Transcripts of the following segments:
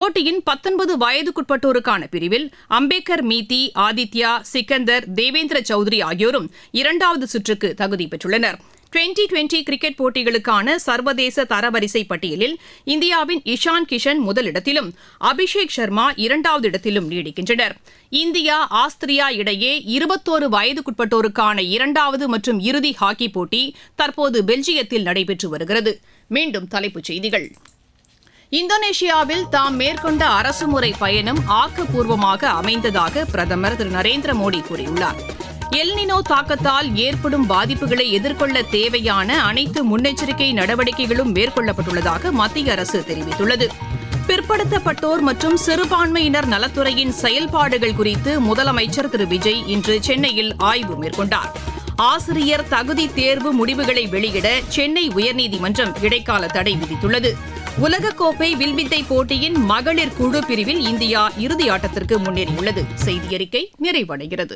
இப்போட்டியின் பத்தொன்பது வயதுக்குட்பட்டோருக்கான பிரிவில் அம்பேக்கர் மீதி ஆதித்யா சிக்கந்தர் தேவேந்திர சௌத்ரி ஆகியோரும் இரண்டாவது சுற்றுக்கு தகுதி பெற்றுள்ளனர் டுவெண்டி டுவெண்டி கிரிக்கெட் போட்டிகளுக்கான சர்வதேச தரவரிசை பட்டியலில் இந்தியாவின் இஷான் கிஷன் முதலிடத்திலும் அபிஷேக் சர்மா இரண்டாவது இடத்திலும் நீடிக்கின்றனர் இந்தியா ஆஸ்திரியா இடையே இருபத்தோரு வயதுக்குட்பட்டோருக்கான இரண்டாவது மற்றும் இறுதி ஹாக்கி போட்டி தற்போது பெல்ஜியத்தில் நடைபெற்று வருகிறது மீண்டும் தலைப்புச் செய்திகள் இந்தோனேஷியாவில் தாம் மேற்கொண்ட அரசுமுறை பயணம் ஆக்கப்பூர்வமாக அமைந்ததாக பிரதமர் திரு நரேந்திர மோடி கூறியுள்ளார் எல்னினோ தாக்கத்தால் ஏற்படும் பாதிப்புகளை எதிர்கொள்ள தேவையான அனைத்து முன்னெச்சரிக்கை நடவடிக்கைகளும் மேற்கொள்ளப்பட்டுள்ளதாக மத்திய அரசு தெரிவித்துள்ளது பிற்படுத்தப்பட்டோர் மற்றும் சிறுபான்மையினர் நலத்துறையின் செயல்பாடுகள் குறித்து முதலமைச்சர் திரு விஜய் இன்று சென்னையில் ஆய்வு மேற்கொண்டார் ஆசிரியர் தகுதி தேர்வு முடிவுகளை வெளியிட சென்னை உயர்நீதிமன்றம் இடைக்கால தடை விதித்துள்ளது உலகக்கோப்பை வில்வித்தை போட்டியின் மகளிர் குழு பிரிவில் இந்தியா இறுதி ஆட்டத்திற்கு முன்னேறியுள்ளது செய்தியறிக்கை நிறைவடைகிறது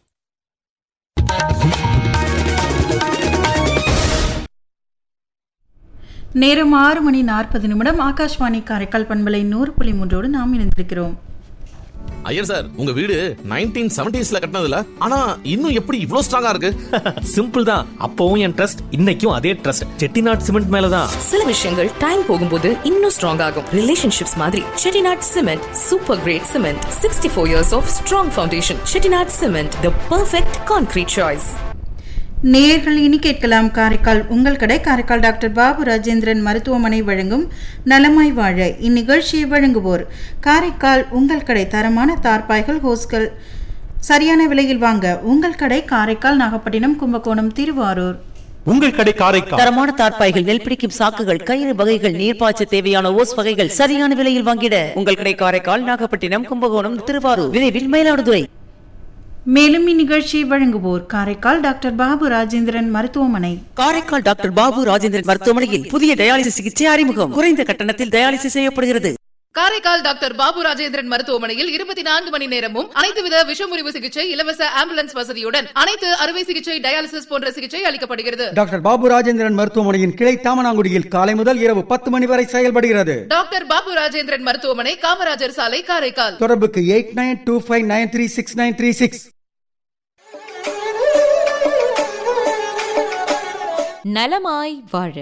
நேரம் ஆறு மணி நாற்பது நிமிடம் ஆகாஷ்வாணி காரைக்கால் பண்பலை நூறு புள்ளி மூன்றோடு நாம் இணைந்திருக்கிறோம் ஐயர் சார் உங்க வீடு நைன்டீன் செவன்டிஸ்ல கட்டினதுல ஆனா இன்னும் எப்படி இவ்ளோ ஸ்ட்ராங்கா இருக்கு சிம்பிள் தான் அப்பவும் என் ட்ரஸ்ட் இன்னைக்கும் அதே ட்ரஸ்ட் செட்டிநாட் சிமெண்ட் மேலதான் சில விஷயங்கள் டைம் போகும்போது இன்னும் ஸ்ட்ராங் ஆகும் ரிலேஷன்ஷிப்ஸ் மாதிரி Chettinad cement super great cement sixty four years of strong foundation Chettinad cement the perfect concrete choice நேயர்கள் இனி கேட்கலாம் காரைக்கால் உங்கள் கடை காரைக்கால் டாக்டர் பாபு ராஜேந்திரன் மருத்துவமனை வழங்கும் நலமாய் வாழ இந்நிகழ்ச்சியை வழங்குவோர் காரைக்கால் உங்கள் கடை தரமான தார்பாய்கள் ஹோஸ்கள் சரியான விலையில் வாங்க உங்கள் கடை காரைக்கால் நாகப்பட்டினம் கும்பகோணம் திருவாரூர் உங்கள் கடை காரைக்கால் தரமான தார்ப்பாய்கள் நெல் பிடிக்கும் சாக்குகள் கயிறு வகைகள் நீர்ப்பாய்ச்ச தேவையான ஓஸ் வகைகள் சரியான விலையில் வாங்கிட உங்கள் கடை காரைக்கால் நாகப்பட்டினம் கும்பகோணம் திருவாரூர் விரைவில் மயிலாடுதுறை மேலும் இந்நிகழ்ச்சியை வழங்குவோர் காரைக்கால் டாக்டர் பாபு ராஜேந்திரன் மருத்துவமனை காரைக்கால் டாக்டர் பாபு ராஜேந்திரன் மருத்துவமனையில் புதிய டயாலிசிஸ் சிகிச்சை அறிமுகம் குறைந்த கட்டணத்தில் டயாலிசிஸ் செய்யப்படுகிறது காரைக்கால் டாக்டர் பாபு ராஜேந்திரன் மருத்துவமனையில் இருபத்தி நான்கு மணி நேரமும் அனைத்துவித விஷமுறிவு சிகிச்சை இலவச ஆம்புலன்ஸ் வசதியுடன் அனைத்து அறுவை சிகிச்சை டயாலிசிஸ் போன்ற சிகிச்சை அளிக்கப்படுகிறது டாக்டர் பாபு ராஜேந்திரன் மருத்துவமனையின் கிளை தாமனாங்குடியில் காலை முதல் இரவு பத்து மணி வரை செயல்படுகிறது டாக்டர் பாபு ராஜேந்திரன் மருத்துவமனை காமராஜர் சாலை காரைக்கால் தொடர்புக்கு eight nine two five nine three six nine three six நலமாய் வாழ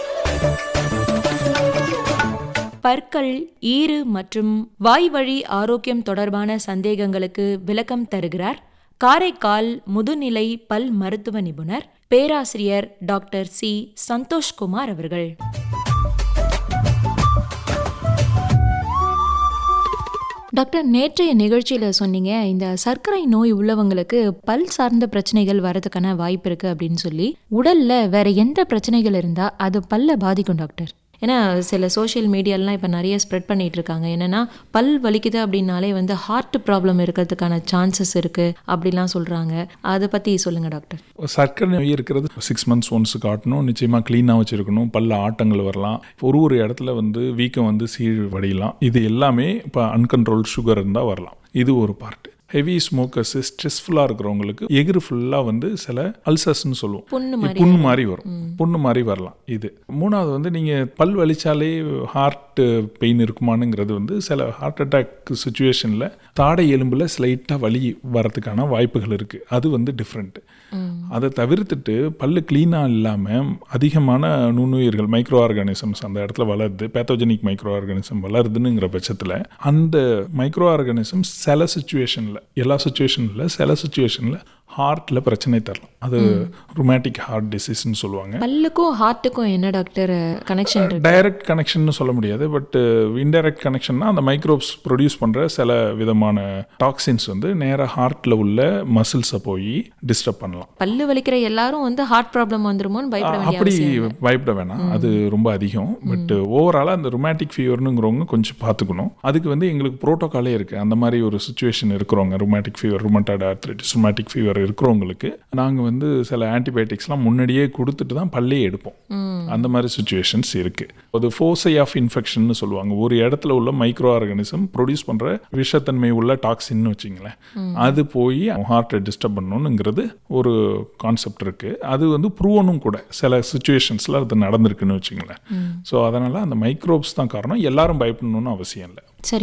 பற்கள் ஈறு மற்றும் வாய்வழி ஆரோக்கியம் தொடர்பான சந்தேகங்களுக்கு விளக்கம் தருகிறார் காரைக்கால் முதுநிலை பல் மருத்துவ நிபுணர் பேராசிரியர் டாக்டர் சி சந்தோஷ்குமார் அவர்கள் டாக்டர் நேற்றைய நிகழ்ச்சியில் சொன்னீங்க இந்த சர்க்கரை நோய் உள்ளவங்களுக்கு பல் சார்ந்த பிரச்சனைகள் வரதுக்கான வாய்ப்பு இருக்குது அப்படின்னு சொல்லி உடலில் வேற எந்த பிரச்சனைகள் இருந்தால் அது பல்ல பாதிக்கும் டாக்டர் ஏன்னா சில சோஷியல் மீடியாலாம் இப்போ நிறைய ஸ்ப்ரெட் பண்ணிட்டு இருக்காங்க என்னன்னா பல் வலிக்குது அப்படின்னாலே வந்து ஹார்ட் ப்ராப்ளம் இருக்கிறதுக்கான சான்சஸ் இருக்குது அப்படிலாம் சொல்கிறாங்க அதை பற்றி சொல்லுங்கள் டாக்டர் சர்க்கரை நோய் இருக்கிறது சிக்ஸ் மந்த்ஸ் ஒன்ஸ் காட்டணும் நிச்சயமாக க்ளீனாக வச்சுருக்கணும் பல்ல ஆட்டங்கள் வரலாம் ஒரு ஒரு இடத்துல வந்து வீக்கம் வந்து சீழ் வடியலாம் இது எல்லாமே இப்போ அன்கண்ட்ரோல் சுகர் இருந்தால் வரலாம் இது ஒரு பார்ட்டு ஹெவி ஸ்மோக்கர்ஸ் ஸ்ட்ரெஸ்ஃபுல்லாக இருக்கிறவங்களுக்கு எகிறு ஃபுல்லாக வந்து சில அல்சர்ஸ்னு சொல்லுவோம் புண்ணு மாதிரி புண்ணு மாதிரி வரும் புண்ணு மாதிரி வரலாம் இது மூணாவது வந்து நீங்கள் பல் வலிச்சாலே ஹார்ட் பெயின் இருக்குமானுங்கிறது வந்து சில ஹார்ட் அட்டாக் சுச்சுவேஷனில் தாடை எலும்பில் ஸ்லைட்டாக வலி வரதுக்கான வாய்ப்புகள் இருக்குது அது வந்து டிஃப்ரெண்ட்டு அதை தவிர்த்துட்டு பல்லு க்ளீனாக இல்லாமல் அதிகமான நுண்ணுயிர்கள் மைக்ரோ ஆர்கானிசம்ஸ் அந்த இடத்துல வளருது பேத்தோஜெனிக் மைக்ரோ ஆர்கானிசம் வளருதுங்கிற பட்சத்தில் அந்த மைக்ரோ ஆர்கானிசம் சில சுச்சுவேஷனில் எல்லா சுச்சுவேஷனில் சில சுச்சுவேஷனில் ஹார்ட்டில் பிரச்சனை தரலாம் அது ருமேட்டிக் ஹார்ட் டிசீஸ்னு சொல்லுவாங்க பல்லுக்கும் ஹார்ட்டுக்கும் என்ன டாக்டர் கனெக்ஷன் இருக்கு டைரக்ட் கனெக்ஷன் சொல்ல முடியாது பட் இன்டைரக்ட் கனெக்ஷன்னா அந்த மைக்ரோப்ஸ் ப்ரொடியூஸ் பண்ணுற சில விதமான டாக்ஸின்ஸ் வந்து நேராக ஹார்ட்டில் உள்ள மசில்ஸை போய் டிஸ்டர்ப் பண்ணலாம் பல்லு வலிக்கிற எல்லாரும் வந்து ஹார்ட் ப்ராப்ளம் வந்துருமோன்னு பயப்பட வேண்டிய அப்படி அவசியம் இல்லை. பயப்பட வேணாம் அது ரொம்ப அதிகம் பட் ஓவராலாக அந்த ருமேட்டிக் ஃபீவர்னுங்கிறவங்க கொஞ்சம் பார்த்துக்கணும் அதுக்கு வந்து எங்களுக்கு ப்ரோட்டோகாலே இருக்குது அந்த மாதிரி ஒரு சுச்சுவேஷன் இருக்கிறவங்க rheumatic fever rheumatoid arthritis rheumatic fever இருக்கிறவங்களுக்கு நாங்கள் வந்து சில ஆன்டிபயோட்டிக்ஸ்லாம் முன்னாடியே கொடுத்துட்டு தான் பல்லே எடுப்போம் அந்த மாதிரி சுச்சுவேஷன்ஸ் இருக்குது அது ஃபோசை ஆஃப் இன்ஃபெக்ஷன் சொல்லுவாங்க ஒரு இடத்துல உள்ள மைக்ரோ ஆர்கானிசம் ப்ரொடியூஸ் பண்ணுற விஷத்தன்மை உள்ள டாக்ஸின்னு வச்சிங்களேன் அது போய் ஹார்ட்டை டிஸ்டர்ப் பண்ணணுங்கிறது ஒரு கான்செப்ட் இருக்குது அது வந்து ப்ரூவனும் கூட சில சுச்சுவேஷன்ஸில் அது நடந்திருக்குன்னு வச்சுங்களேன் ஸோ அதனால் அந்த மைக்ரோப்ஸ் தான் காரணம் எல்லாரும் பயப்படணும்னு அவசியம் இல்லை